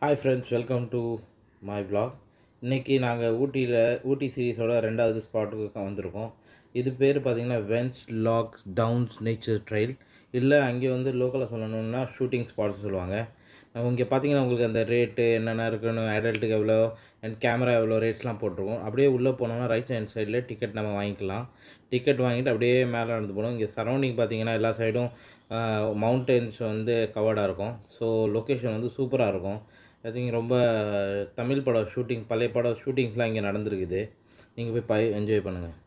hi friends welcome to my vlog இன்றைக்கி நாங்கள் ஊட்டியில் ஊட்டி சீரீஸோட ரெண்டாவது ஸ்பாட்டுக்கு வந்திருக்கோம் இது பேர் பார்த்திங்கன்னா வென்ஸ் லாக்ஸ் டவுன்ஸ் நேச்சர் ட்ரைல் இல்லை அங்கே வந்து லோக்கலில் சொல்லணும்னா ஷூட்டிங் ஸ்பாட்ஸ் சொல்லுவாங்க நம்ம இங்கே பார்த்தீங்கன்னா உங்களுக்கு அந்த ரேட்டு என்னென்ன இருக்குன்னு அடல்ட்டுக்கு எவ்வளோ அண்ட் கேமரா எவ்வளோ ரேட்ஸ்லாம் போட்டிருக்கோம் அப்படியே உள்ளே போனோம்னா ரைட் ஹேண்ட் சைடில் டிக்கெட் நம்ம வாங்கிக்கலாம் டிக்கெட் வாங்கிட்டு அப்படியே மேலே நடந்து போகணும் இங்கே சரௌண்டிங் பார்த்தீங்கன்னா எல்லா சைடும் மவுண்டன்ஸ் வந்து கவர்டாக இருக்கும் ஸோ லொக்கேஷன் வந்து சூப்பராக இருக்கும் ஐ திங்க் ரொம்ப தமிழ் படம் ஷூட்டிங் பழைய படம் ஷூட்டிங்ஸ்லாம் இங்கே நடந்திருக்குது நீங்கள் போய் பை என்ஜாய் பண்ணுங்கள்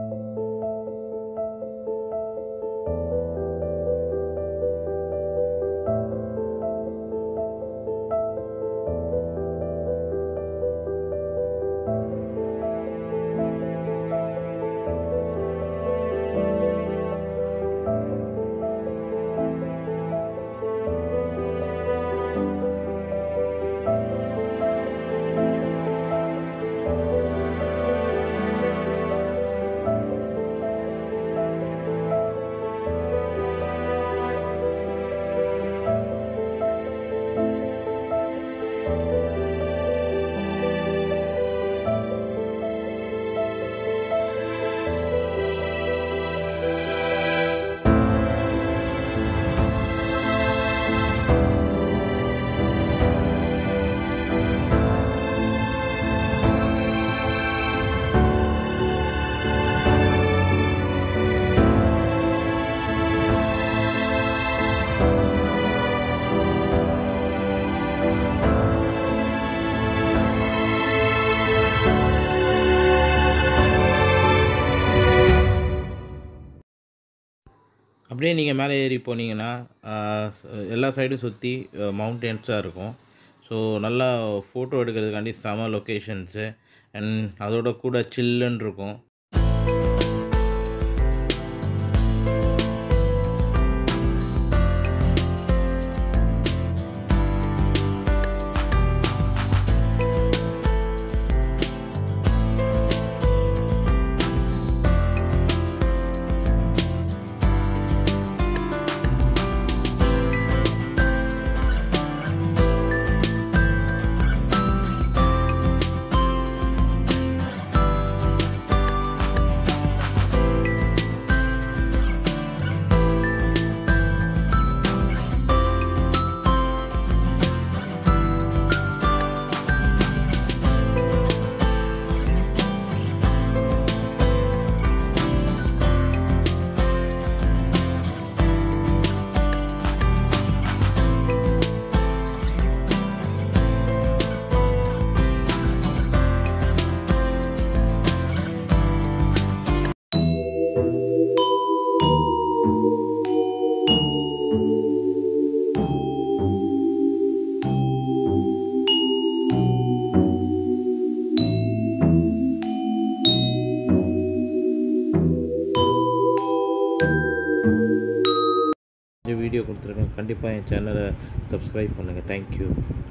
அப்படியே நீங்கள் மேலே ஏறி போனீங்கன்னா ஆஹ், ச- எல்லா சைடும் சுற்றி மவுண்டன்ஸாக இருக்கும் ஸோ நல்லா ஃபோட்டோ எடுக்கிறதுக்காண்டி செம லொக்கேஷன்ஸு அண்ட் அதோட கூட சில்லுன்னு இருக்கும் இந்த வீடியோ கொடுத்துருக்கேன் கண்டிப்பாக என் சேனலை சப்ஸ்கிரைப் பண்ணுங்கள் தேங்க்யூ